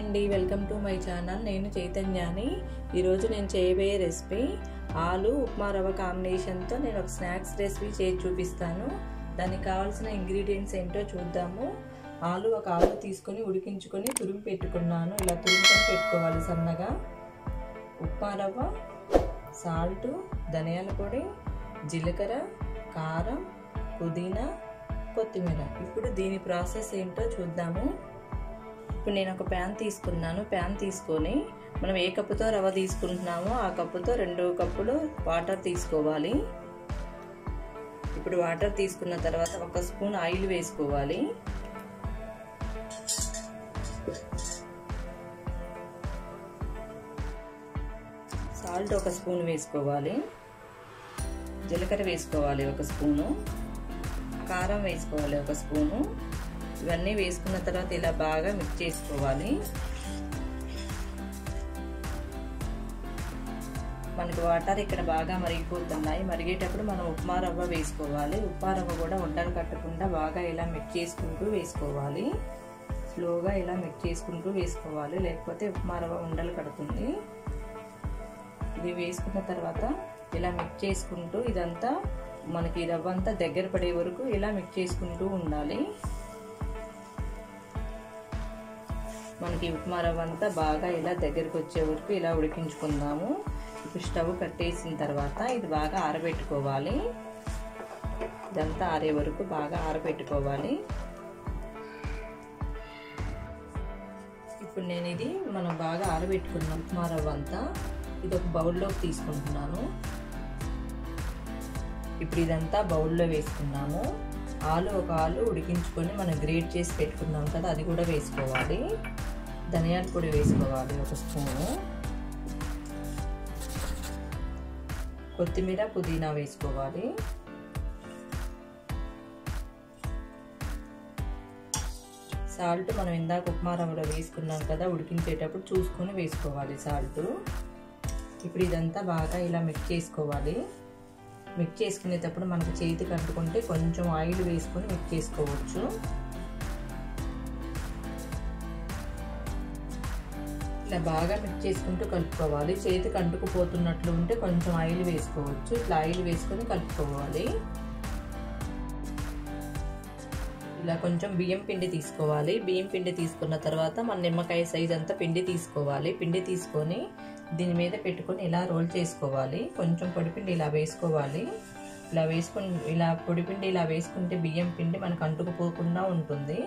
అండి welcome to my channel నేను చైతన్యాని ఈరోజు నేను చేయబోయే రెసిపీ ఆలు ఉప్మా రవ్వ కాంబినేషన్తో నేను ఒక స్నాక్స్ రెసిపీ చేసి చూపిస్తాను దానికి కావాల్సిన ఇంగ్రీడియంట్స్ ఏంటో చూద్దాము ఆలు ఒక ఆలు తీసుకొని ఉడికించుకొని తురిమి పెట్టుకున్నాను ఇలా తురుముకొని పెట్టుకోవాలి సన్నగా ఉప్మా రవ్వ సాల్ట్ ధనియాల పొడి జీలకర్ర కారం పుదీనా కొత్తిమీర ఇప్పుడు దీని ప్రాసెస్ ఏంటో చూద్దాము ఇప్పుడు నేను ఒక ప్యాన్ తీసుకున్నాను ప్యాన్ తీసుకొని మనం ఏ కప్పుతో రవ్వ తీసుకుంటున్నామో ఆ కప్పుతో రెండు కప్పులు వాటర్ తీసుకోవాలి ఇప్పుడు వాటర్ తీసుకున్న తర్వాత ఒక స్పూన్ ఆయిల్ వేసుకోవాలి సాల్ట్ ఒక స్పూన్ వేసుకోవాలి జీలకర్ర వేసుకోవాలి ఒక స్పూను కారం వేసుకోవాలి ఒక స్పూను ఇవన్నీ వేసుకున్న తర్వాత ఇలా బాగా మిక్స్ చేసుకోవాలి మనకి వాటర్ ఇక్కడ బాగా మరిగిపోతున్నాయి మరిగేటప్పుడు మనం ఉప్మా రవ్వ వేసుకోవాలి ఉప్మా రవ్వ కూడా ఉండలు కట్టకుండా బాగా ఇలా మిక్స్ చేసుకుంటూ వేసుకోవాలి స్లోగా ఇలా మిక్స్ చేసుకుంటూ వేసుకోవాలి లేకపోతే ఉప్మా రవ్వ ఉండలు కడుతుంది ఇది వేసుకున్న తర్వాత ఇలా మిక్స్ చేసుకుంటూ ఇదంతా మనకి రవ్వ అంతా దగ్గర పడే వరకు ఇలా మిక్స్ చేసుకుంటూ ఉండాలి మనకి ఉప్మా రవ్వ అంతా బాగా ఇలా దగ్గరికి వచ్చే వరకు ఇలా ఉడికించుకుందాము ఇప్పుడు స్టవ్ కట్టేసిన తర్వాత ఇది బాగా ఆరబెట్టుకోవాలి ఇదంతా ఆరే వరకు బాగా ఆరబెట్టుకోవాలి ఇప్పుడు నేను ఇది మనం బాగా ఆరబెట్టుకున్నాం ఉప్మా రవ్వ అంతా ఇది ఒక బౌల్లోకి తీసుకుంటున్నాను ఇప్పుడు ఇదంతా బౌల్లో వేసుకున్నాము ఆలు ఒక ఆలు ఉడికించుకొని మనం గ్రేట్ చేసి పెట్టుకున్నాం కదా అది కూడా వేసుకోవాలి ధనియాల పొడి వేసుకోవాలి ఒక స్పూను కొత్తిమీర పుదీనా వేసుకోవాలి సాల్ట్ మనం ఇందాక ఉప్మా రవ్వలో వేసుకున్నాం కదా ఉడికించేటప్పుడు చూసుకొని వేసుకోవాలి సాల్ట్ ఇప్పుడు ఇదంతా బాగా ఇలా మిక్స్ చేసుకోవాలి మిక్స్ చేసుకునేటప్పుడు మనకు చేతికి అంటుకుంటే కొంచెం ఆయిల్ వేసుకొని మిక్స్ చేసుకోవచ్చు ఇలా బాగా మిక్స్ చేసుకుంటూ కలుపుకోవాలి చేతికి అంటుకుపోతున్నట్లు ఉంటే కొంచెం ఆయిల్ వేసుకోవచ్చు ఇట్లా ఆయిల్ వేసుకొని కలుపుకోవాలి ఇలా కొంచెం బియ్యం పిండి తీసుకోవాలి బియ్యం పిండి తీసుకున్న తర్వాత మన నిమ్మకాయ సైజ్ అంతా పిండి తీసుకోవాలి పిండి తీసుకొని దీని మీద పెట్టుకొని ఇలా రోల్ చేసుకోవాలి కొంచెం పొడిపిండి ఇలా వేసుకోవాలి ఇలా వేసుకుని ఇలా పొడిపిండి ఇలా వేసుకుంటే బియ్యం పిండి మనకు అంటుకుపోకుండా ఉంటుంది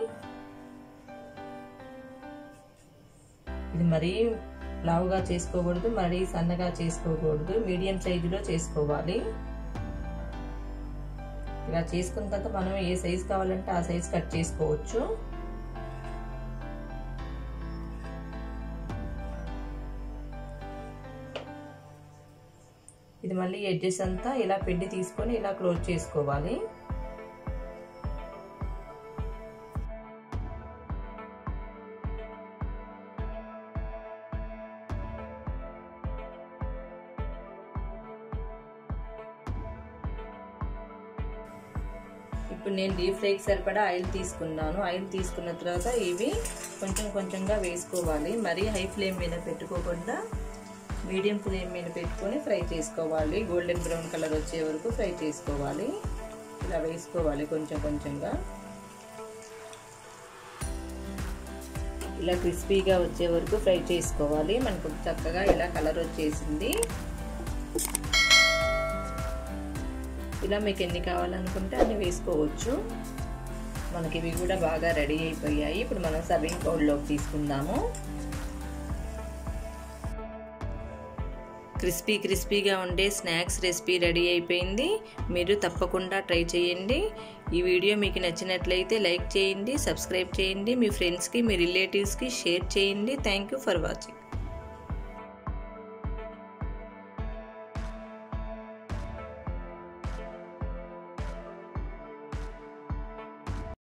ఇది మరీ లావుగా చేసుకోకూడదు మరీ సన్నగా చేసుకోకూడదు మీడియం సైజులో చేసుకోవాలి ఇలా చేసుకున్న తర్వాత మనం ఏ సైజ్ కావాలంటే ఆ సైజ్ కట్ చేసుకోవచ్చు ఇది మళ్ళీ ఎడ్జెస్ అంతా ఇలా పిండి తీసుకొని ఇలా క్లోజ్ చేసుకోవాలి ఇప్పుడు నేను డీప్ ఫ్రైకి సరిపడా ఆయిల్ తీసుకున్నాను ఆయిల్ తీసుకున్న తర్వాత ఇవి కొంచెం కొంచెంగా వేసుకోవాలి మరీ హై ఫ్లేమ్ మీద పెట్టుకోకుండా మీడియం ఫ్లేమ్ మీద పెట్టుకొని ఫ్రై చేసుకోవాలి గోల్డెన్ బ్రౌన్ కలర్ వచ్చే వరకు ఫ్రై చేసుకోవాలి ఇలా వేసుకోవాలి కొంచెం కొంచెంగా ఇలా క్రిస్పీగా వచ్చే వరకు ఫ్రై చేసుకోవాలి మనకు చక్కగా ఇలా కలర్ వచ్చేసింది ఇలా మీకు ఎన్ని కావాలనుకుంటే అన్ని వేసుకోవచ్చు మనకి ఇవి కూడా బాగా రెడీ అయిపోయాయి ఇప్పుడు మనం సర్వింగ్ బౌల్లోకి తీసుకుందాము క్రిస్పీ క్రిస్పీగా ఉండే స్నాక్స్ రెసిపీ రెడీ అయిపోయింది మీరు తప్పకుండా ట్రై చేయండి ఈ వీడియో మీకు నచ్చినట్లయితే లైక్ చేయండి సబ్స్క్రైబ్ చేయండి మీ ఫ్రెండ్స్కి మీ రిలేటివ్స్కి షేర్ చేయండి థ్యాంక్ ఫర్ వాచింగ్